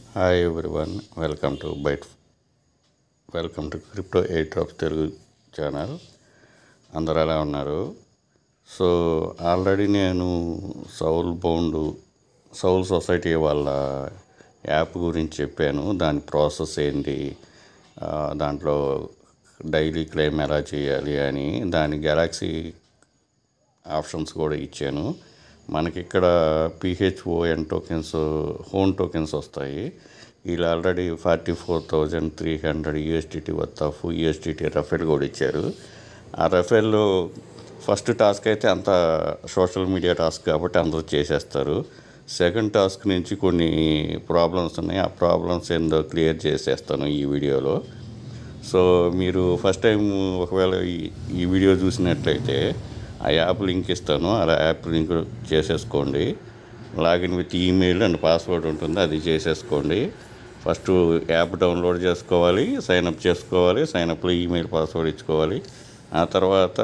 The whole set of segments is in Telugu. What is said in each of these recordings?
hi everyone welcome to byte welcome to crypto eight of Telugu channel అందరూ ఎలా ఉన్నారు సో ఆల్రెడీ నేను సౌల్ బౌండ్ సౌల్ సొసైటీ వాళ్ళ యాప్ గురించి చెప్పాను దాని ప్రాసెస్ ఏంటి ఆ, దాంట్లో డైలీ క్లెయిమ్ ఎలా చేయాలి అని దాని గెలాక్సీ ఆప్షన్స్ కూడా ఇచ్చాను మనకి ఇక్కడ పిహెచ్ఓఎన్ టోకెన్స్ హోన్ టోకెన్స్ వస్తాయి వీళ్ళు already forty four thousand three hundred USDT worth of USDT raffle కూడా ఇచ్చారు ఆ రఫేల్లో ఫస్ట్ టాస్క్ అయితే అంత సోషల్ మీడియా టాస్క్ కాబట్టి అందరూ చేసేస్తారు సెకండ్ టాస్క్ నుంచి కొన్ని ప్రాబ్లమ్స్ ఉన్నాయి ఆ ప్రాబ్లమ్స్ ఏందో క్లియర్ చేసేస్తాను ఈ వీడియోలో సో మీరు ఫస్ట్ టైం ఒకవేళ ఈ ఈ వీడియో చూసినట్లయితే ఆ యాప్ లింక్ ఇస్తాను అలా యాప్ లింక్ చేసేసుకోండి login with email and password ఉంటుంది అది చేసేసుకోండి ఫస్ట్ యాప్ డౌన్లోడ్ చేసుకోవాలి సైన్ అప్ చేసుకోవాలి సైన్ అప్లో ఈమెయిల్ పాస్వర్డ్ ఇచ్చుకోవాలి ఆ తర్వాత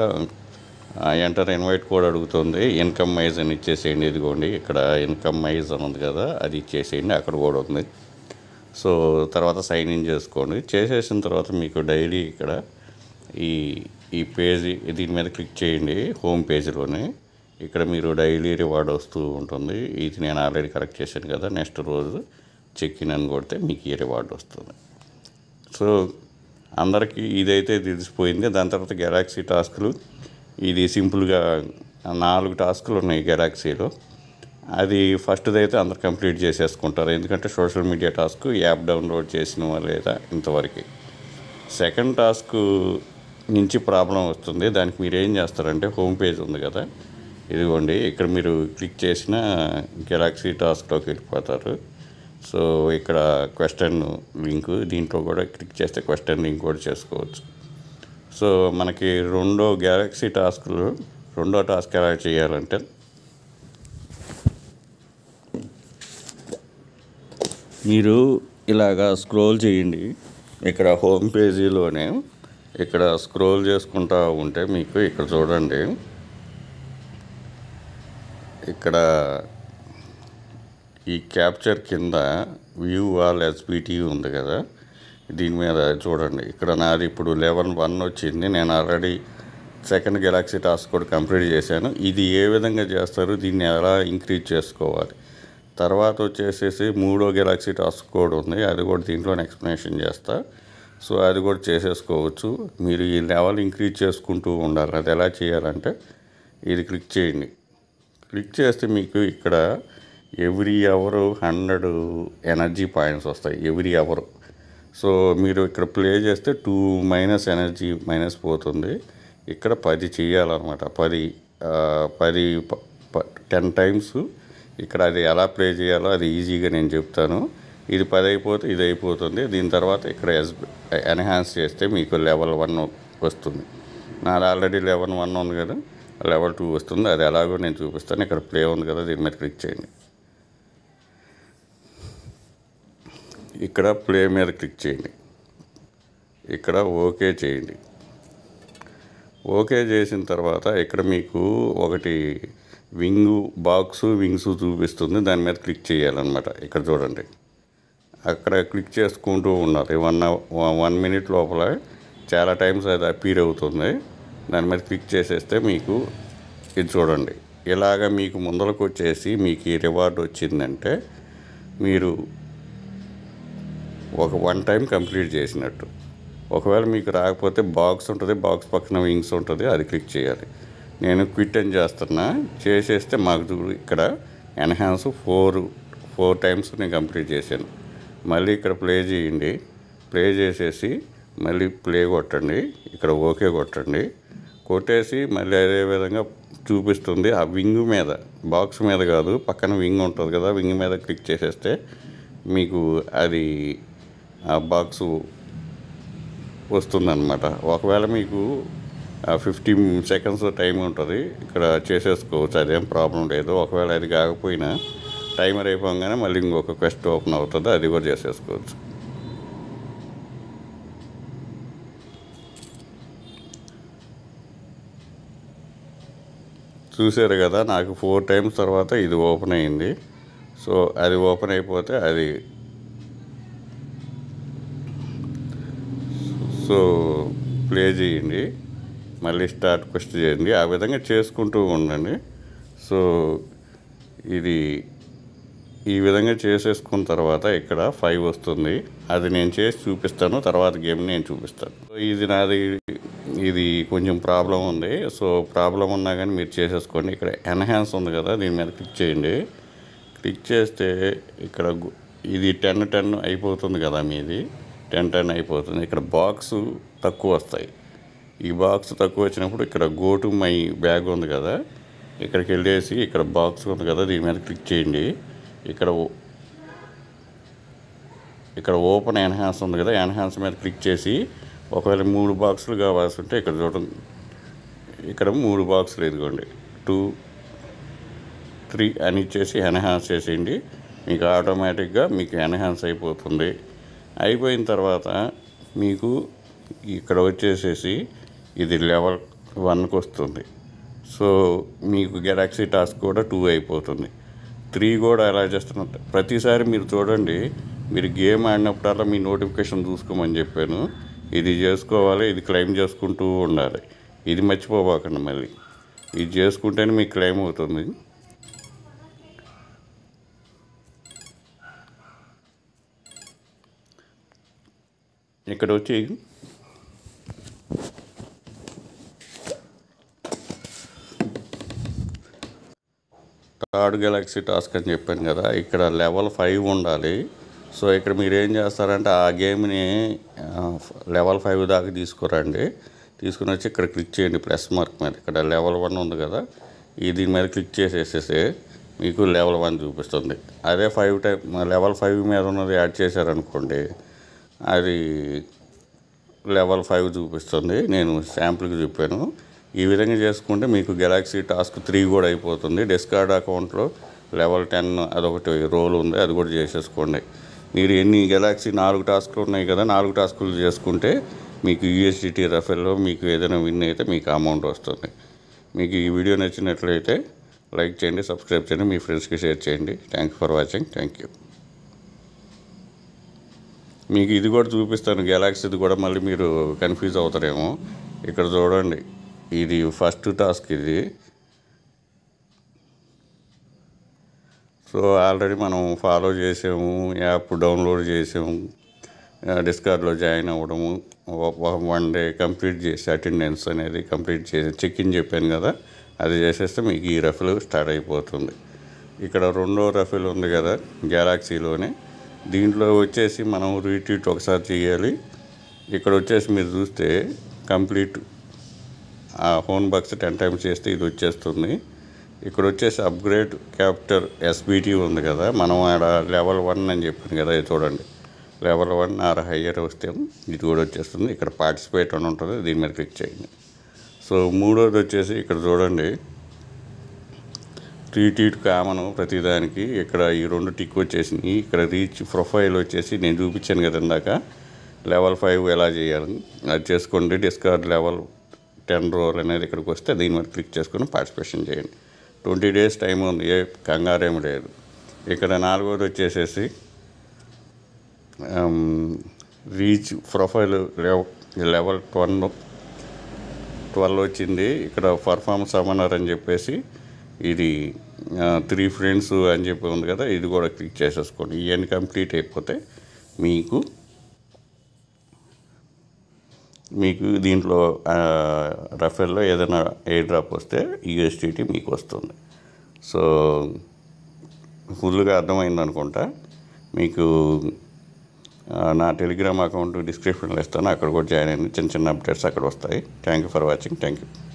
ఎంటర్ ఇన్వైట్ కోడ్ అడుగుతుంది ఇన్కమ్ మైజ్ అని ఇచ్చేసేయండి ఇదిగోండి ఇక్కడ ఇన్కమ్ మైజ్ అని ఉంది కదా అది ఇచ్చేసేయండి అక్కడ కూడా ఉంది సో తర్వాత సైన్ ఇన్ చేసుకోండి చేసేసిన తర్వాత మీకు డైలీ ఇక్కడ ఈ ఈ పేజీ దీని మీద క్లిక్ చేయండి హోమ్ పేజీలోనే ఇక్కడ మీరు డైలీ రివార్డ్ వస్తూ ఉంటుంది ఇది నేను ఆల్రెడీ కరెక్ట్ చేశాను కదా నెక్స్ట్ రోజు చెక్ ఇన్ అని కొడితే మీకు ఈ రివార్డ్ వస్తుంది సో అందరికీ ఇదైతే తెలిసిపోయింది దాని తర్వాత గెలాక్సీ టాస్కులు ఇది సింపుల్గా నాలుగు టాస్కులు ఉన్నాయి గెలాక్సీలో అది ఫస్ట్ది అయితే అందరు కంప్లీట్ చేసేసుకుంటారు ఎందుకంటే social media task app download చేసిన లేదా ఇంతవరకు సెకండ్ టాస్క్ నుంచి ప్రాబ్లం వస్తుంది దానికి మీరు ఏం చేస్తారంటే హోమ్ పేజ్ ఉంది కదా ఇదిగోండి ఇక్కడ మీరు క్లిక్ చేసిన గెలాక్సీ టాస్క్లోకి వెళ్ళిపోతారు సో ఇక్కడ క్వశ్చన్ లింక్ దీంట్లో కూడా క్లిక్ చేస్తే క్వశ్చన్ లింక్ కూడా చేసుకోవచ్చు సో మనకి రెండో గెలాక్సీ టాస్క్లు రెండో టాస్క్ ఎలా చేయాలంటే మీరు ఇలాగా స్క్రోల్ చేయండి ఇక్కడ హోమ్ పేజీలోనే ఇక్కడ స్క్రోల్ చేసుకుంటా ఉంటే మీకు ఇక్కడ చూడండి ఇక్కడ ఈ క్యాప్చర్ కింద వ్యూ ఆల్ ఎస్బిటి ఉంది కదా దీని మీద చూడండి ఇక్కడ నాది ఇప్పుడు లెవెన్ వన్ వచ్చింది నేను ఆల్రెడీ సెకండ్ గెలాక్సీ టాస్క్ కూడా కంప్లీట్ చేశాను ఇది ఏ విధంగా చేస్తారు దీన్ని ఎలా ఇంక్రీజ్ చేసుకోవాలి తర్వాత వచ్చేసేసి మూడో గెలాక్సీ టాస్క్ కూడా ఉంది అది కూడా దీంట్లో ఎక్స్ప్లెనేషన్ చేస్తా సో అది కూడా చేసేసుకోవచ్చు మీరు ఈ లెవెల్ ఇంక్రీజ్ చేసుకుంటూ ఉండాలి అది ఎలా చేయాలంటే ఇది క్లిక్ చేయండి క్లిక్ చేస్తే మీకు ఇక్కడ every hour hundred energy points వస్తాయి ఎవ్రీ అవర్ సో మీరు ఇక్కడ ప్లే చేస్తే టూ మైనస్ ఎనర్జీ మైనస్ పోతుంది ఇక్కడ పది చేయాలన్నమాట పది ఆ, పది టెన్ టైమ్స్ ఇక్కడ అది ఎలా ప్లే చేయాలో అది ఈజీగా నేను చెప్తాను ఇది పది అయిపోతే ఇది అయిపోతుంది దీని తర్వాత ఇక్కడ ఎస్ ఎన్హాన్స్ చేస్తే మీకు లెవెల్ వన్ వస్తుంది నాది ఆల్రెడీ లెవెల్ వన్ ఉంది కదా లెవెల్ టూ వస్తుంది అది ఎలాగో నేను చూపిస్తాను ఇక్కడ ప్లే ఉంది కదా దీని మీద క్లిక్ చేయండి ఇక్కడ ప్లే మీద క్లిక్ చేయండి ఇక్కడ ఓకే చేయండి ఓకే చేసిన తర్వాత ఇక్కడ మీకు ఒకటి వింగు బాక్స్ వింగ్స్ చూపిస్తుంది దాని మీద క్లిక్ చేయాలన్నమాట ఇక్కడ చూడండి అక్కడ క్లిక్ చేసుకుంటూ ఉండాలి వన్ వన్ మినిట్ లోపల చాలా టైమ్స్ అది అపీర్ అవుతుంది దాని మీద క్లిక్ చేసేస్తే మీకు ఇది చూడండి ఇలాగ మీకు ముందరకు వచ్చేసి మీకు ఈ రివార్డ్ వచ్చిందంటే మీరు ఒక వన్ టైం కంప్లీట్ చేసినట్టు ఒకవేళ మీకు రాకపోతే బాక్స్ ఉంటుంది బాక్స్ పక్కన వింగ్స్ ఉంటుంది అది క్లిక్ చేయాలి నేను క్విట్ అని చేస్తున్నా చేసేస్తే మాకు చూడు ఇక్కడ ఎన్హాన్స్ ఫోర్ ఫోర్ టైమ్స్ నేను కంప్లీట్ చేశాను మళ్ళీ ఇక్కడ ప్లే చేయండి ప్లే చేసేసి మళ్ళీ ప్లే కొట్టండి ఇక్కడ ఓకే కొట్టండి కొట్టేసి మళ్ళీ అదే విధంగా చూపిస్తుంది ఆ వింగ్ మీద బాక్స్ మీద కాదు పక్కన వింగ్ ఉంటుంది కదా వింగ్ మీద క్లిక్ చేసేస్తే మీకు అది ఆ బాక్స్ వస్తుందన్నమాట ఒకవేళ మీకు ఫిఫ్టీన్ సెకండ్స్ టైం ఉంటుంది ఇక్కడ చేసేసుకోవచ్చు అదేం ప్రాబ్లం లేదు ఒకవేళ అది కాకపోయినా టైమర్ అయిపోగానే మళ్ళీ ఇంకొక క్వెస్ట్ ఓపెన్ అవుతుంది అది కూడా చేసేసుకోవచ్చు చూసారు కదా నాకు ఫోర్ టైమ్స్ తర్వాత ఇది ఓపెన్ అయింది సో అది ఓపెన్ అయిపోతే అది సో ప్లే చేయండి మళ్ళీ స్టార్ట్ క్వశ్చన్ చేయండి ఆ విధంగా చేసుకుంటూ ఉండండి సో ఇది ఈ విధంగా చేసేసుకున్న తర్వాత ఇక్కడ ఫైవ్ వస్తుంది అది నేను చేసి చూపిస్తాను తర్వాత గేమ్ నేను చూపిస్తాను సో ఇది నాది ఇది కొంచెం ప్రాబ్లం ఉంది సో ప్రాబ్లం ఉన్నా కానీ మీరు చేసేసుకోండి ఇక్కడ ఎన్హాన్స్ ఉంది కదా దీని మీద క్లిక్ చేయండి క్లిక్ చేస్తే ఇక్కడ గు- ఇది టెన్ టెన్ అయిపోతుంది కదా మీది టెన్ టెన్ అయిపోతుంది ఇక్కడ బాక్స్ తక్కువ వస్తాయి ఈ బాక్స్ తక్కువ వచ్చినప్పుడు ఇక్కడ గో టు మై బ్యాగ్ ఉంది కదా ఇక్కడికి వెళ్ళేసి ఇక్కడ బాక్స్ ఉంది కదా దీని మీద క్లిక్ చేయండి ఇక్కడ ఓ- ఇక్కడ ఓపెన్ ఎన్హాన్స్ ఉంది కదా ఎన్హాన్స్ మీద క్లిక్ చేసి ఒకవేళ మూడు బాక్సులు కావాల్సి ఉంటే ఇక్కడ చూడండి ఇక్కడ మూడు బాక్సులు ఇదిగోండి టూ త్రీ అని ఇచ్చేసి ఎన్హాన్స్ చేసేయండి మీకు ఆటోమేటిక్గా మీకు ఎన్హాన్స్ అయిపోతుంది అయిపోయిన తర్వాత మీకు ఇక్కడ వచ్చేసేసి ఇది లెవెల్ వన్కి వస్తుంది సో మీకు గెలాక్సీ టాస్క్ కూడా టూ అయిపోతుంది త్రీ కూడా ఎలా చేస్తున్నట్టు ప్రతిసారి మీరు చూడండి మీరు గేమ్ ఆడినప్పుడల్లా మీ నోటిఫికేషన్ చూసుకోమని చెప్పాను ఇది చేసుకోవాలి ఇది క్లెయిమ్ చేసుకుంటూ ఉండాలి ఇది మర్చిపోబాకండి మళ్ళీ ఇది చేసుకుంటేనే మీకు క్లెయిమ్ అవుతుంది ఇక్కడ వచ్చి థర్డ్ గెలాక్సీ టాస్క్ అని చెప్పాను కదా ఇక్కడ లెవెల్ ఫైవ్ ఉండాలి సో ఇక్కడ మీరు ఏం చేస్తారంటే ఆ గేమ్ని లెవెల్ ఫైవ్ దాకా తీసుకురండి తీసుకుని వచ్చి ఇక్కడ క్లిక్ చేయండి ప్లస్ మార్క్ మీద ఇక్కడ లెవెల్ వన్ ఉంది కదా ఈ దీని మీద క్లిక్ చేసేసేసి మీకు లెవెల్ వన్ చూపిస్తుంది అదే ఫైవ్ టైప్ లెవెల్ ఫైవ్ మీద ఉన్నది యాడ్ చేశారనుకోండి అది లెవెల్ ఫైవ్ చూపిస్తుంది నేను శాంపుల్కి చెప్పాను ఈ విధంగా చేసుకుంటే మీకు గెలాక్సీ టాస్క్ త్రీ కూడా అయిపోతుంది డిస్కార్డ్ అకౌంట్లో లెవెల్ టెన్ అదొకటి రోల్ ఉంది అది కూడా చేసేసుకోండి మీరు ఎన్ని గెలాక్సీ నాలుగు టాస్కులు ఉన్నాయి కదా నాలుగు టాస్కులు చేసుకుంటే మీకు యూఎస్డిటీ రఫెల్లో మీకు ఏదైనా విన్ అయితే మీకు అమౌంట్ వస్తుంది మీకు ఈ వీడియో నచ్చినట్లయితే లైక్ చేయండి సబ్స్క్రైబ్ చేయండి మీ ఫ్రెండ్స్కి షేర్ చేయండి thank for watching thank you మీకు ఇది కూడా చూపిస్తాను గెలాక్సీది కూడా మళ్ళీ మీరు కన్ఫ్యూజ్ అవుతారేమో ఇక్కడ చూడండి ఇది ఫస్ట్ టాస్క్ ఇది సో ఆల్రెడీ మనం ఫాలో చేసాము యాప్ డౌన్లోడ్ చేసాము డిస్కార్డ్లో జాయిన్ అవ్వడము వన్ డే కంప్లీట్ చేసి అటెండెన్స్ అనేది కంప్లీట్ చేసి చెక్ ఇన్ చెప్పాను కదా అది చేసేస్తే మీకు ఈ రఫిల్ స్టార్ట్ అయిపోతుంది ఇక్కడ రెండో రఫిల్ ఉంది కదా గెలాక్సీలోనే దీంట్లో వచ్చేసి మనం రీట్వీట్ ఒకసారి చేయాలి ఇక్కడ వచ్చేసి మీరు చూస్తే కంప్లీట్ ఆ హోన్ బాక్స్ టెన్ టైమ్స్ చేస్తే ఇది వచ్చేస్తుంది ఇక్కడ వచ్చేసి అప్గ్రేడ్ క్యాప్టర్ ఎస్బిటి ఉంది కదా మనం ఆడ లెవెల్ వన్ అని చెప్పాను కదా ఇది చూడండి లెవెల్ వన్ ఆర్ హయ్యర్ వస్తే ఇది కూడా వచ్చేస్తుంది ఇక్కడ పార్టిసిపేట్ అని ఉంటుంది దీని మీద క్లిక్ చేయండి సో మూడోది వచ్చేసి ఇక్కడ చూడండి రీటీట్ కామన్ ప్రతిదానికి ఇక్కడ ఈ రెండు టిక్ వచ్చేసినాయి ఇక్కడ రీచ్ ప్రొఫైల్ వచ్చేసి నేను చూపించాను కదా ఇందాక లెవెల్ ఫైవ్ ఎలా చేయాలని అది చేసుకోండి డిస్కార్డ్ లెవెల్ టెన్ రోల్ అనేది ఇక్కడికి వస్తే దీని మీద క్లిక్ చేసుకొని పార్టిసిపేషన్ చేయండి ట్వంటీ డేస్ టైం ఉంది ఏ కంగారేం లేదు ఇక్కడ నాలుగోది వచ్చేసేసి reach profile level twelve twelve వచ్చింది ఇక్కడ పర్ఫార్మెన్స్ సమనర్ అని చెప్పేసి ఇది త్రీ ఫ్రెండ్స్ అని చెప్పి ఉంది కదా ఇది కూడా క్లిక్ చేసేసుకోండి ఇవన్నీ కంప్లీట్ అయిపోతే మీకు మీకు దీంట్లో రఫెల్లో ఏదైనా ఎయిర్ డ్రాప్ వస్తే యూఎస్టీటీ మీకు వస్తుంది సో ఫుల్గా అర్థమైంది అనుకుంటా మీకు ఆ, నా టెలిగ్రామ్ అకౌంట్ డిస్క్రిప్షన్లో ఇస్తాను అక్కడ కూడా జాయిన్ అయ్యింది చిన్న చిన్న అప్డేట్స్ అక్కడ వస్తాయి thank you for watching thank you